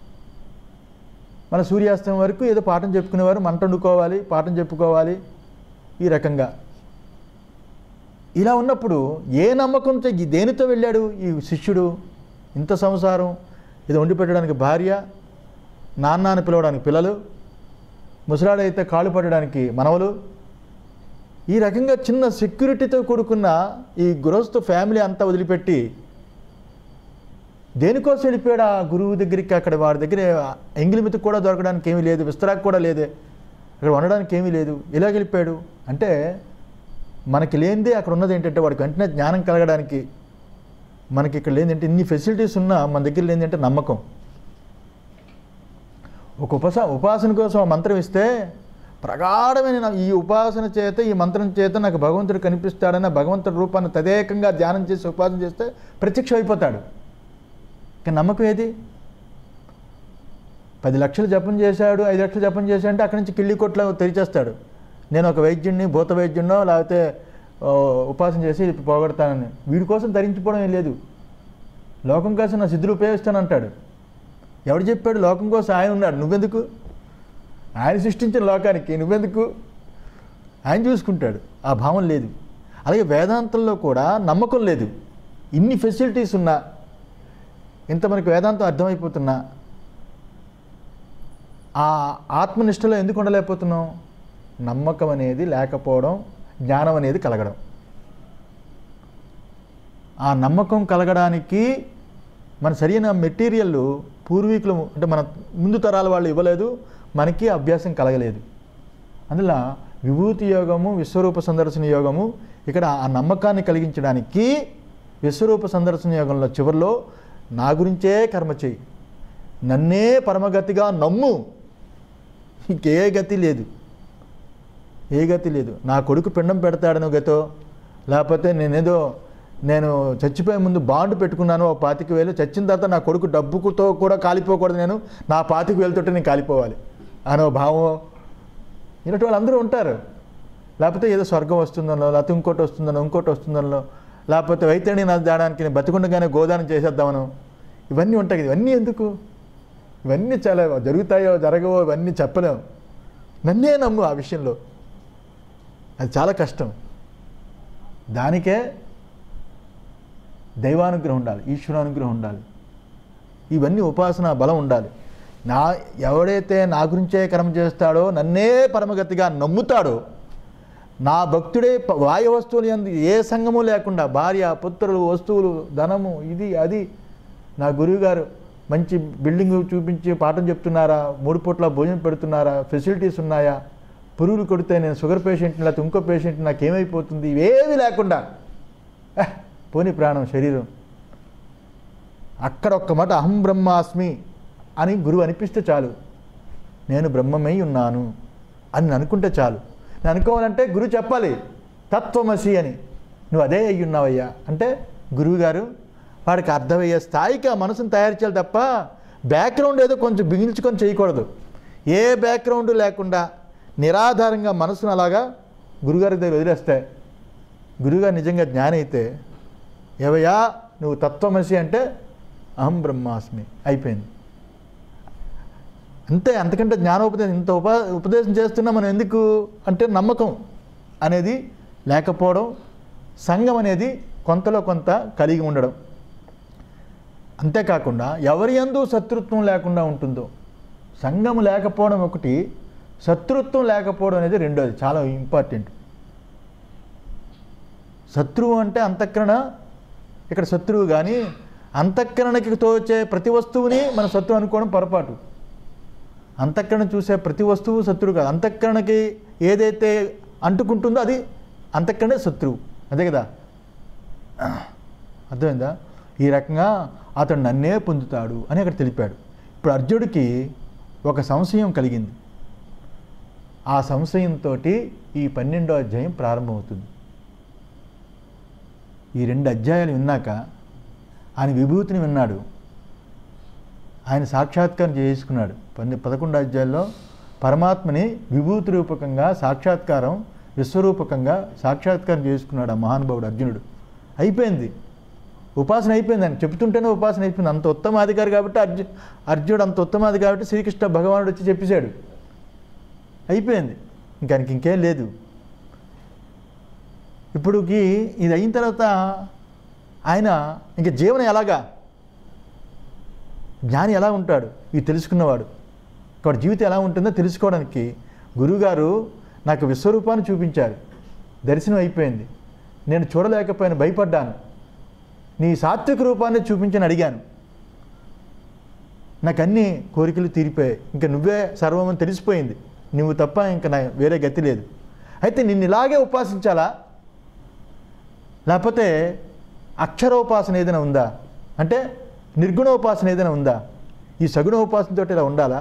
మన సూర్యాస్తం వరకు ఏదో పాఠం చెప్పుకునేవారు మంట వండుకోవాలి పాఠం చెప్పుకోవాలి ఈ రకంగా ఇలా ఉన్నప్పుడు ఏ నమ్మకంతో ఈ దేనితో వెళ్ళాడు ఈ శిష్యుడు ఇంత సంసారం ఇది వండి పెట్టడానికి భార్య నాన్న అని పిలవడానికి పిల్లలు ముసలాడైతే కాళ్ళు పట్టడానికి మనవలు ఈ రకంగా చిన్న సెక్యూరిటీతో కూడుకున్న ఈ గృహస్థు ఫ్యామిలీ అంతా వదిలిపెట్టి దేనికోసం వెళ్ళిపోయాడు ఆ గురువు దగ్గరికి అక్కడ వాడి దగ్గర ఎంగిలి మెతుకు కూడా దొరకడానికి ఏమీ లేదు విస్తరాకు కూడా లేదే అక్కడ వండడానికి ఏమీ లేదు ఇలా వెళ్ళిపోయాడు అంటే మనకి లేనిదే అక్కడ ఉన్నది ఏంటంటే వాడికి వెంటనే జ్ఞానం కలగడానికి మనకి ఇక్కడ లేదంటే ఇన్ని ఫెసిలిటీస్ ఉన్నా మన దగ్గర లేదంటే నమ్మకం ఒక ఉపస ఉపాసన కోసం ఆ మంత్రం ఇస్తే ప్రగాఢమైన నా- ఈ ఉపాసన చేత ఈ మంత్రం చేత నాకు భగవంతుడు కనిపిస్తాడని ఆ భగవంతుడి రూపాన్ని తదేకంగా ధ్యానం చేసి ఉపాసన చేస్తే ప్రత్యక్షం అయిపోతాడు ఇక నమ్మకం ఏది పది లక్షలు జపం చేశాడు ఐదు లక్షలు జపం చేశాడు అంటే అక్కడి నుంచి కిళ్ళి కొట్లో తెరిచేస్తాడు నేను ఒక వైద్యుడిని భూత వైద్యుడినో లేకపోతే ఓ, ఉపాసన చేసి పోగొడతానని వీడి కోసం ధరించిపోవడం ఏం లేదు లోకం కోసం నా సిద్ధులు ఉపయోగిస్తానంటాడు ఎవడు చెప్పాడు లోకం కోసం ఆయన ఉన్నాడు నువ్వెందుకు ఆయన సృష్టించిన లోకానికి నువ్వెందుకు ఆయన చూసుకుంటాడు ఆ భావం లేదు అలాగే వేదాంతంలో కూడా నమ్మకం లేదు ఇన్ని ఫెసిలిటీస్ ఉన్నా ఇంత మనకి వేదాంతం అర్థమైపోతున్నా ఆ ఆత్మనిష్టలో ఎందుకు ఉండలేకపోతున్నాం నమ్మకం అనేది లేకపోవడం జ్ఞానం అనేది కలగడం ఆ నమ్మకం కలగడానికి మన సరైన మెటీరియల్ పూర్వీకులు అంటే మన ముందు తరాల వాళ్ళు ఇవ్వలేదు మనకి అభ్యాసం కలగలేదు అందులో విభూతి యోగము విశ్వరూప సందర్శన యోగము ఇక్కడ ఆ నమ్మకాన్ని కలిగించడానికి విశ్వరూప సందర్శన యోగంలో చివరిలో నా గురించే కర్మ చేయి నన్నే పరమగతిగా నమ్ము ఇంకే గతి లేదు ఏ గతి లేదు నా కొడుకు పిండం పెడతాడను గతో లేకపోతే నేనేదో నేను చచ్చిపోయే ముందు బాండ్ పెట్టుకున్నాను ఓ పాతిక వేలు చచ్చిన తర్వాత నా కొడుకు డబ్బుతో కూడా కాలిపోకూడదు నేను నా పాతిక వేలుతోటి నేను కాలిపోవాలి అనో భావం ఇలాంటి వాళ్ళందరూ ఉంటారు లేకపోతే ఏదో స్వర్గం వస్తుందనో లేకపోతే ఇంకోటి వస్తుందనో ఇంకోటి వస్తుందనో లేకపోతే వైతరిణి నది దాడానికి నేను బతికుండగానే గోదానం చేసేద్దామను ఇవన్నీ ఉంటాయి కదా ఇవన్నీ ఎందుకు ఇవన్నీ చాలా జరుగుతాయో జరగవో ఇవన్నీ చెప్పలేము నన్నే నమ్ము ఆ విషయంలో అది చాలా కష్టం దానికే దైవానుగ్రహం ఉండాలి ఈశ్వరానుగ్రహం ఉండాలి ఇవన్నీ ఉపాసన బలం ఉండాలి నా ఎవడైతే నా గురించే కర్మ చేస్తాడో నన్నే పరమగతిగా నమ్ముతాడో నా భక్తుడే ప- వాయు వస్తువులు ఎందు ఏ సంగము లేకుండా భార్య పుత్రులు వస్తువులు ధనము ఇది అది నా గురువుగారు మంచి బిల్డింగ్ చూపించి పాఠం చెప్తున్నారా మూడు పూట్ల భోజనం పెడుతున్నారా ఫెసిలిటీస్ ఉన్నాయా పురుగులు కొడితే నేను షుగర్ పేషెంట్ లేకపోతే ఇంకో పేషెంట్ నాకేమైపోతుంది ఇవేవి లేకుండా "ఎహ్, పోని ప్రాణం శరీరం అక్కడ ఒక్క మాట అహం బ్రహ్మాస్మి అని గురువు అనిపిస్తే చాలు నేను బ్రహ్మమై ఉన్నాను అని నేను అనుకుంటే చాలు నేను అనుకోవాలంటే గురువు చెప్పాలి తత్వమసి అని నువ్వు అదే అయ్యి ఉన్నావయ్యా అంటే గురువు గారు వాడికి అర్థమయ్యే స్థాయికి ఆ మనసును తయారు చేయాలి తప్ప బ్యాక్గ్రౌండ్ ఏదో కొంచెం బిగించుకొని చేయకూడదు ఏ బ్యాక్గ్రౌండ్ లేకుండా నిరాధారంగా మనసును అలాగా గురుగారి దగ్గర వదిలేస్తే గురువుగారు నిజంగా జ్ఞాని అయితే ఏవయ్యా నువ్వు తత్వమసి అంటే అహం బ్రహ్మాస్మి అయిపోయింది అంతే అంతకంటే జ్ఞానోపదేశం ఇంత ఉపా ఉపదేశం చేస్తున్నా మనం ఎందుకు అంటే నమ్మకం అనేది లేకపోవడం సంఘం అనేది కొంతలో కొంత కలిగి ఉండడం అంతేకాకుండా ఎవరి యందు శత్రుత్వం లేకుండా ఉంటుందో సంఘం లేకపోవడం ఒకటి శత్రుత్వం లేకపోవడం అనేది రెండోది చాలా ఇంపార్టెంట్ శత్రువు అంటే అంతఃకరణ ఇక్కడ శత్రువు కానీ అంతఃకరణకి తోచే ప్రతి వస్తువుని మన శత్రువు అనుకోవడం పొరపాటు అంతఃకరణ చూసే ప్రతి వస్తువు శత్రువు కాదు అంతఃకరణకి ఏదైతే అంటుకుంటుందో అది అంతఃకరణే శత్రువు అదే కదా అర్థమైందా ఈ రకంగా అతడు నన్నే పొందుతాడు అని అక్కడ తెలిపాడు ఇప్పుడు అర్జునుడికి ఒక సంశయం కలిగింది ఆ సంశయంతో ఈ పన్నెండో అధ్యాయం ప్రారంభమవుతుంది ఈ రెండు అధ్యాయాలు విన్నాక ఆయన విభూతిని విన్నాడు ఆయన సాక్షాత్కారం చేసుకున్నాడు పన్నె పదకొండు అధ్యాయాల్లో పరమాత్మని విభూతి రూపకంగా సాక్షాత్కారం విశ్వరూపకంగా సాక్షాత్కారం చేసుకున్నాడు ఆ మహానుభావుడు అర్జునుడు అయిపోయింది ఉపాసన అయిపోయింది ఆయన చెప్తుంటేనే ఉపాసన అయిపోయింది అంత ఉత్తమాధికారి కాబట్టి అర్జు అర్జునుడు అంత ఉత్తమాది కాబట్టి శ్రీకృష్ణ భగవానుడు వచ్చి చెప్పేశాడు అయిపోయింది ఇంకా ఆయనకి ఇంకేం లేదు ఇప్పుడుకి ఇది అయిన తర్వాత ఆయన ఇంక జీవనం ఎలాగా జ్ఞాని ఎలా ఉంటాడు ఇది తెలుసుకున్నవాడు వాడి జీవితం ఎలా ఉంటుందో తెలుసుకోవడానికి గురువుగారు నాకు విశ్వరూపాన్ని చూపించారు దర్శనం అయిపోయింది నేను చూడలేకపోయాను భయపడ్డాను నీ సాత్విక రూపాన్ని చూపించని అడిగాను నాకు అన్ని కోరికలు తీరిపోయాయి ఇంకా నువ్వే సర్వమని తెలిసిపోయింది నువ్వు తప్ప ఇంకా నా వేరే గతి లేదు అయితే నిన్ను ఇలాగే ఉపాసించాలా లేకపోతే అక్షరోపాసన ఏదైనా ఉందా అంటే నిర్గుణోపాసన ఏదైనా ఉందా ఈ సగుణోపాసనతో ఇలా ఉండాలా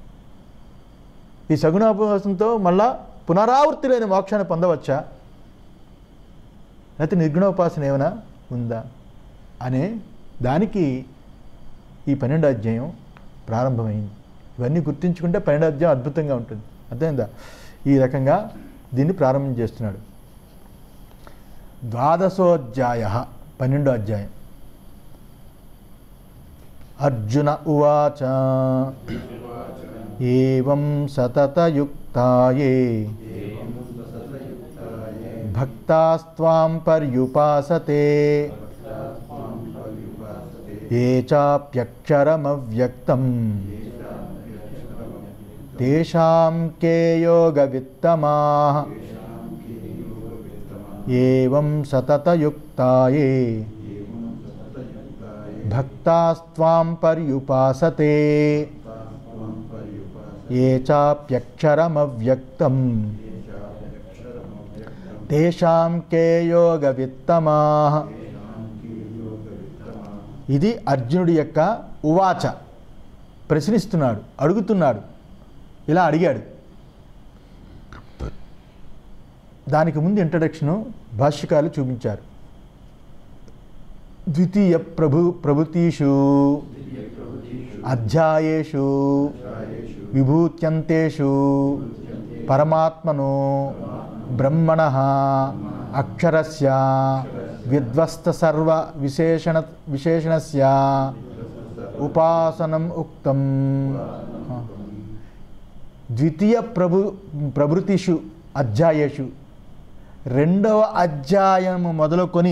ఈ సగుణోపాసనతో మళ్ళా పునరావృత్తి లేని మోక్షాన్ని పొందవచ్చా లేకపోతే నిర్గుణోపాసన ఏమైనా ఉందా అనే దానికి ఈ పన్నెండు అధ్యాయం ప్రారంభమైంది ఇవన్నీ గుర్తుంచుకుంటే పన్నెండు అధ్యాయం అద్భుతంగా ఉంటుంది అర్థమైందా ఈ రకంగా దీన్ని ప్రారంభం చేస్తున్నాడు ద్వాదశోధ్యాయ పన్నెండో అధ్యాయం అర్జున ఉవాచ ఏం సతతయుక్తాయే భక్తాస్త్వాం పర్యుపాసతే ఏ చాప్యక్షరమవ్యక్తం తేషాం కే యోగవిత్తమా ఏం సతతయుక్తాయే భక్తాస్త్వాం పర్యుపాసతే ఏ చాప్యక్షరమవ్యక్తం తేషాం కే యోగవిత్తమా ఇది అర్జునుడి యొక్క ఉవాచ ప్రశ్నిస్తున్నాడు అడుగుతున్నాడు ఇలా అడిగాడు దానికి ముందు ఇంట్రడక్షను భాష్యకాలు చూపించారు ద్వితీయ ప్రభు ప్రభుతీషు అధ్యాయేషు విభూత్యంతేషు పరమాత్మను బ్రహ్మణ అక్షరస్య విధ్వస్త సర్వ విశేషణ విశేషణస్య ఉపాసనం ఉక్తం ఆ. ద్వితీయ ప్రభు ప్రభృతిషు అధ్యాయేషు రెండవ అధ్యాయము మొదలుకొని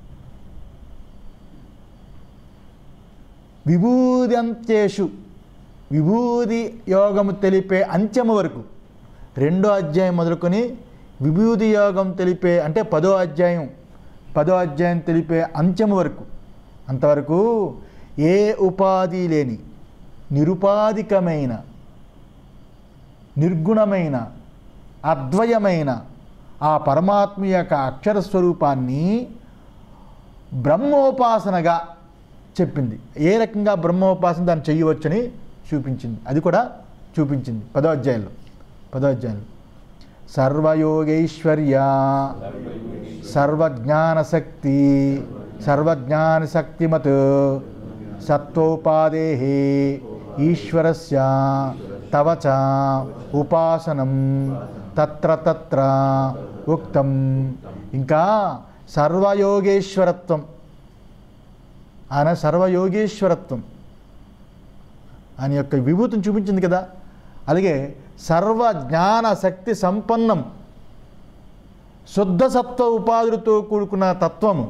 విభూది అంత్యేషు విభూది యోగము తెలిపే అంత్యము వరకు రెండో అధ్యాయం మొదలుకొని విభూది యోగం తెలిపే అంటే పదో అధ్యాయం పదో అధ్యాయం తెలిపే అంత్యము వరకు అంతవరకు ఏ ఉపాధి లేని నిరుపాధికమైన నిర్గుణమైన అద్వయమైన ఆ పరమాత్మ యొక్క అక్షర స్వరూపాన్ని బ్రహ్మోపాసనగా చెప్పింది ఏ రకంగా బ్రహ్మోపాసన దాన్ని చేయవచ్చని చూపించింది అది కూడా చూపించింది పదో అధ్యాయంలో పదో అధ్యాయంలో సర్వయోగైశ్వర్య సర్వజ్ఞానశక్తి సర్వజ్ఞానశక్తిమత్ సత్వోపాదే ఈశ్వరస్య తవ చ ఉపాసనం తత్ర తత్ర ఉక్తం ఇంకా సర్వయోగేశ్వరత్వం ఆయన సర్వయోగేశ్వరత్వం ఆయన యొక్క విభూతిని చూపించింది కదా అలాగే సర్వ జ్ఞాన శక్తి సంపన్నం శుద్ధ సత్వ ఉపాధులతో కూడుకున్న తత్వము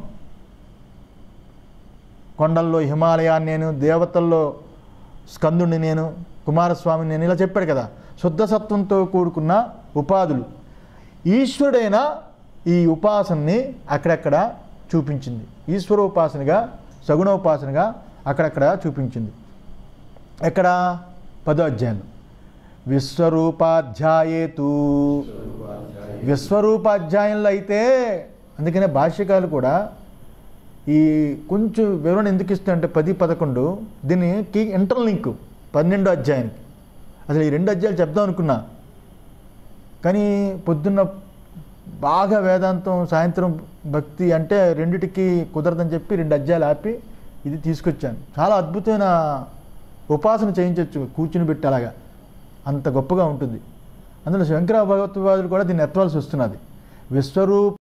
కొండల్లో హిమాలయాన్ని నేను దేవతల్లో స్కందుని నేను కుమారస్వామిని నేను ఇలా చెప్పాడు కదా శుద్ధ సత్వంతో కూడుకున్న ఉపాధులు ఈశ్వరుడైన ఈ ఉపాసనని అక్కడక్కడ చూపించింది ఈశ్వరోపాసనగా సగుణోపాసనగా అక్కడక్కడ చూపించింది ఎక్కడ పదో అధ్యాయంలో విశ్వరూపాధ్యాయేతు విశ్వరూపాధ్యాయంలో అయితే అందుకనే భాష్యకాలు కూడా ఈ కొంచెం వివరణ ఎందుకు ఇస్తాయంటే పది పదకొండు దీనికి ఇంటర్ లింక్ పన్నెండో అధ్యాయానికి అసలు ఈ రెండు అధ్యాయాలు చెప్దాం అనుకున్నా కానీ పొద్దున్న బాగా వేదాంతం సాయంత్రం భక్తి అంటే రెండిటికి కుదరదని చెప్పి రెండు అధ్యాయాలు ఆపి ఇది తీసుకొచ్చాను చాలా అద్భుతమైన ఉపాసన చేయించవచ్చు కూర్చుని పెట్టి అలాగా అంత గొప్పగా ఉంటుంది అందులో శంకర భగవత్వాదులు కూడా దీన్ని ఎత్తవలసి వస్తున్నది విశ్వరూప